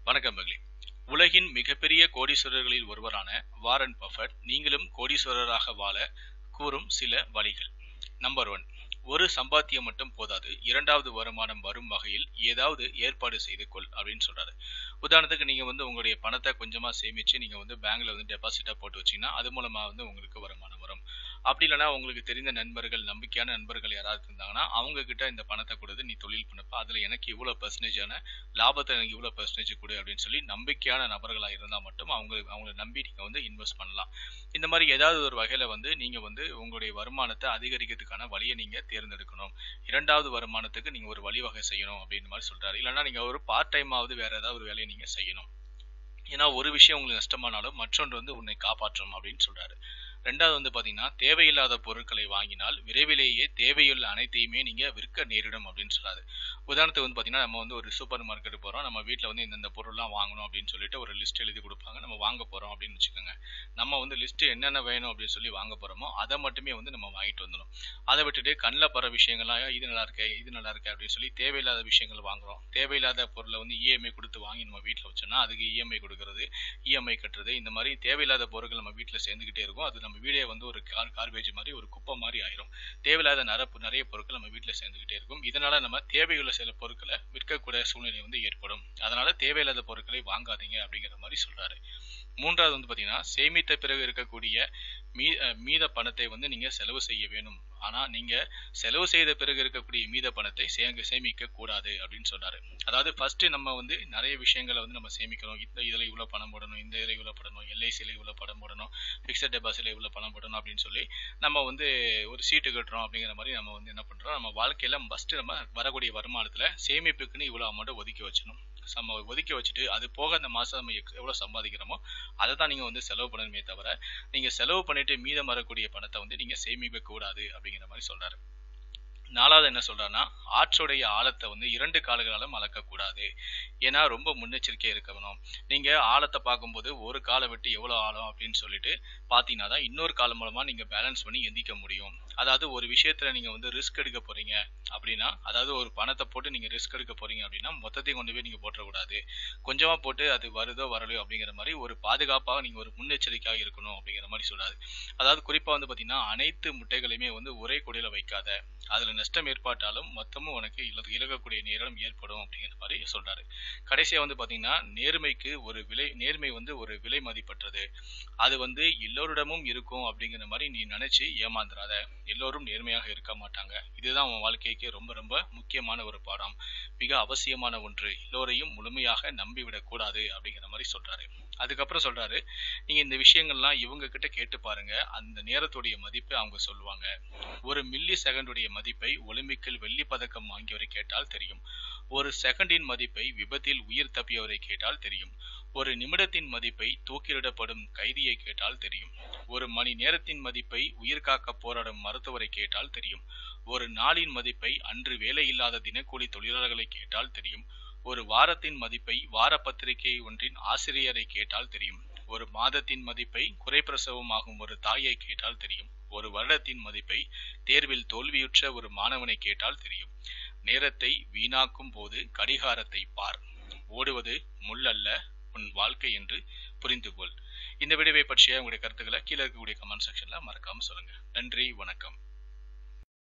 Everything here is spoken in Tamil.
வணக்கம் மகளே உலகின் மிகப்பெரிய கோடீஸ்வரர்களில் ஒருவரான வாரன் பஃபட் நீங்களும் கோடீஸ்வரராக வாழ கூறும் சில வழிகள் நம்பர் ஒன் ஒரு சம்பாத்தியம் மட்டும் போதாது இரண்டாவது வருமானம் வரும் வகையில் ஏதாவது ஏற்பாடு செய்து கொள் அப்படின்னு சொல்றாரு உதாரணத்துக்கு நீங்க வந்து உங்களுடைய பணத்தை கொஞ்சமா சேமிச்சு நீங்க வந்து பேங்க்ல வந்து டெபாசிட்டா போட்டு வச்சீங்கன்னா அது மூலமா வந்து உங்களுக்கு வருமானம் வரும் அப்படி இல்லைன்னா உங்களுக்கு தெரிந்த நண்பர்கள் நம்பிக்கையான நண்பர்கள் யாராவது இருந்தாங்கன்னா அவங்க கிட்ட இந்த பணத்தை கொடுத்து நீ தொழில் பண்ணப்ப அதுல எனக்கு இவ்வளவு பெர்சன்டேஜான லாபத்தை எனக்கு இவ்வளவு பெர்சன்டேஜ் கொடு அப்படின்னு சொல்லி நம்பிக்கையான நபர்களா இருந்தா மட்டும் அவங்க அவங்கள நம்பி நீங்க வந்து இன்வெஸ்ட் பண்ணலாம் இந்த மாதிரி ஏதாவது ஒரு வகையில வந்து நீங்க வந்து உங்களுடைய வருமானத்தை அதிகரிக்கிறதுக்கான வழியை நீங்க தேர்ந்தெடுக்கணும் இரண்டாவது வருமானத்துக்கு நீங்க ஒரு வழிவகை செய்யணும் அப்படின்னு மாதிரி சொல்றாரு இல்லைன்னா நீங்க ஒரு பார்ட் டைமாவது வேற ஏதாவது ஒரு வேலையை நீங்க செய்யணும் ஏன்னா ஒரு விஷயம் உங்களுக்கு நஷ்டமானாலும் மற்றொன்று வந்து உன்னை காப்பாற்றும் அப்படின்னு சொல்றாரு ரெண்டாவது வந்து பாத்தீங்கன்னா தேவையில்லாத பொருட்களை வாங்கினால் விரைவிலேயே தேவையுள்ள அனைத்தையுமே நீங்க விற்க நேரிடும் அப்படின்னு சொல்றாரு உதாரணத்துக்கு வந்து பாத்தீங்கன்னா நம்ம வந்து ஒரு சூப்பர் மார்க்கெட் போறோம் நம்ம வீட்ல வந்து இந்தந்த பொருள்லாம் வாங்கணும் அப்படின்னு சொல்லிட்டு ஒரு லிஸ்ட் எழுதி கொடுப்பாங்க நம்ம வாங்க போறோம் அப்படின்னு வச்சுக்கோங்க நம்ம வந்து லிஸ்ட் என்னென்ன வேணும் அப்படின்னு சொல்லி வாங்க போறோமோ அதை மட்டுமே வந்து நம்ம வாங்கிட்டு வந்துடும் அதை விட்டுட்டு கண்ணில் படுற விஷயங்கள்லாம் இது நல்லா இருக்கே இது நல்லா இருக்கே அப்படின்னு சொல்லி தேவையில்லாத விஷயங்கள் வாங்குறோம் தேவையில்லாத பொருளை வந்து இஎம்ஐ கொடுத்து வாங்கி நம்ம வீட்டில் வச்சோம்னா அதுக்கு இஎம்ஐ கொடுக்கறது இஎம்ஐ கட்டுறது இந்த மாதிரி தேவையில்லாத பொருட்கள் நம்ம வீட்டில் சேர்ந்துக்கிட்டே இருக்கும் அது நம்ம வீடே வந்து ஒரு கார் கார்பேஜ் மாதிரி ஒரு குப்பை மாதிரி ஆயிரும் தேவையில்லாத நரப்பு நிறைய பொருட்கள் நம்ம வீட்டில் சேர்ந்துக்கிட்டே இருக்கும் இதனால நம்ம தேவையுள்ள சில பொருட்களை விற்கக்கூடிய சூழ்நிலை வந்து ஏற்படும் அதனால தேவையில்லாத பொருட்களை வாங்காதீங்க அப்படிங்கிற மாதிரி சொல்றாரு மூன்றாவது வந்து பாத்தீங்கன்னா சேமித்த பிறகு இருக்கக்கூடிய மீ மீத பணத்தை வந்து நீங்க செலவு செய்ய வேணும் ஆனா நீங்க செலவு செய்த பிறகு இருக்கக்கூடிய மீத பணத்தை சேங்க சேமிக்க கூடாது அப்படின்னு சொன்னாரு அதாவது ஃபர்ஸ்ட் நம்ம வந்து நிறைய விஷயங்களை வந்து நம்ம சேமிக்கிறோம் இந்த இதுல இவ்வளவு பணம் போடணும் இந்த இதுல இவ்வளவு படணும் எல்ஐசில இவ்வளவு பணம் போடணும் பிக்சட் டெபாசிட்ல இவ்வளவு பணம் போடணும் அப்படின்னு சொல்லி நம்ம வந்து ஒரு சீட்டு கட்டுறோம் அப்படிங்கிற மாதிரி நம்ம வந்து என்ன பண்றோம் நம்ம வாழ்க்கையில ஃபர்ஸ்ட் நம்ம வரக்கூடிய வருமானத்துல சேமிப்புக்குன்னு இவ்வளவு அமௌண்ட் ஒதுக்கி வச்சிடணும் நம்ம ஒதுக்கி வச்சுட்டு அது போக அந்த மாசம் நம்ம எவ்வளவு சம்பாதிக்கிறோமோ அதை தான் நீங்க வந்து செலவு பண்ணணுமே தவிர நீங்க செலவு பண்ணிட்டு மீதம் வரக்கூடிய பணத்தை வந்து நீங்க சேமிக்க கூடாது அப்படிங்கிற மாதிரி சொல்றாரு நாலாவது என்ன சொல்றாருன்னா ஆற்றோடைய ஆழத்தை வந்து இரண்டு கால்களாலும் அளக்கக்கூடாது ஏன்னா ரொம்ப முன்னெச்சரிக்கையா இருக்கணும் நீங்க ஆழத்தை பார்க்கும்போது ஒரு காலை விட்டு எவ்வளவு ஆழம் அப்படின்னு சொல்லிட்டு பாத்தீங்கன்னா தான் இன்னொரு காலம் மூலமா நீங்க பேலன்ஸ் பண்ணி எந்திக்க முடியும் அதாவது ஒரு விஷயத்துல நீங்க வந்து ரிஸ்க் எடுக்க போறீங்க அப்படின்னா அதாவது ஒரு பணத்தை போட்டு நீங்க ரிஸ்க் எடுக்க போறீங்க அப்படின்னா மொத்தத்தையும் கொண்டு போய் நீங்க போட்டுறக்கூடாது கொஞ்சமா போட்டு அது வருதோ வரலையோ அப்படிங்கிற மாதிரி ஒரு பாதுகாப்பாக நீங்க ஒரு முன்னெச்சரிக்கையாக இருக்கணும் அப்படிங்கிற மாதிரி சொல்றாரு அதாவது குறிப்பா வந்து பாத்தீங்கன்னா அனைத்து முட்டைகளையுமே வந்து ஒரே கொடியில வைக்காத அதுல நஷ்டம் ஏற்பட்டாலும் மொத்தமும் உனக்கு இழ- இழக்கக்கூடிய நேரம் ஏற்படும் அப்படிங்கிற மாதிரி சொல்றாரு கடைசியா வந்து பாத்தீங்கன்னா நேர்மைக்கு ஒரு விலை நேர்மை வந்து ஒரு விலை மதிப்பற்றது அது வந்து எல்லோரிடமும் இருக்கும் அப்படிங்கிற மாதிரி நீ நினைச்சு ஏமாந்துடாத எல்லோரும் நேர்மையாக இருக்க மாட்டாங்க இதுதான் உன் வாழ்க்கைக்கு ரொம்ப ரொம்ப முக்கியமான ஒரு பாடம் மிக அவசியமான ஒன்று எல்லோரையும் முழுமையாக நம்பிவிடக் கூடாது அப்படிங்கிற மாதிரி சொல்றாரு அதுக்கப்புறம் சொல்றாரு நீங்க இந்த விஷயங்கள்லாம் இவங்க கிட்ட கேட்டு பாருங்க அந்த நேரத்துடைய மதிப்பை அவங்க சொல்லுவாங்க ஒரு மில்லி செகண்டுடைய மதிப்பை ஒலிம்பிக்கில் வெள்ளி பதக்கம் வாங்கியவரை கேட்டால் தெரியும் ஒரு செகண்டின் மதிப்பை விபத்தில் உயிர் தப்பியவரை கேட்டால் தெரியும் ஒரு நிமிடத்தின் மதிப்பை தூக்கிலிடப்படும் கைதியை கேட்டால் தெரியும் ஒரு மணி நேரத்தின் மதிப்பை உயிர் காக்க போராடும் மருத்துவரை கேட்டால் தெரியும் ஒரு நாளின் மதிப்பை அன்று வேலையில்லாத தினக்கூலி தொழிலாளர்களை கேட்டால் தெரியும் ஒரு வாரத்தின் மதிப்பை வார பத்திரிகை ஒன்றின் ஆசிரியரை கேட்டால் தெரியும் ஒரு மாதத்தின் மதிப்பை குறைப்பிரசவமாகும் ஒரு தாயை கேட்டால் தெரியும் ஒரு வருடத்தின் மதிப்பை தேர்வில் தோல்வியுற்ற ஒரு மாணவனை கேட்டால் தெரியும் நேரத்தை வீணாக்கும் போது கடிகாரத்தை பார் ஓடுவது முள்ளல்ல உன் வாழ்க்கை என்று புரிந்து கொள் இந்த விடுவை பற்றிய உங்களுடைய கருத்துக்களை கீழே இருக்கக்கூடிய கமெண்ட் செக்ஷன்ல மறக்காம சொல்லுங்க நன்றி வணக்கம்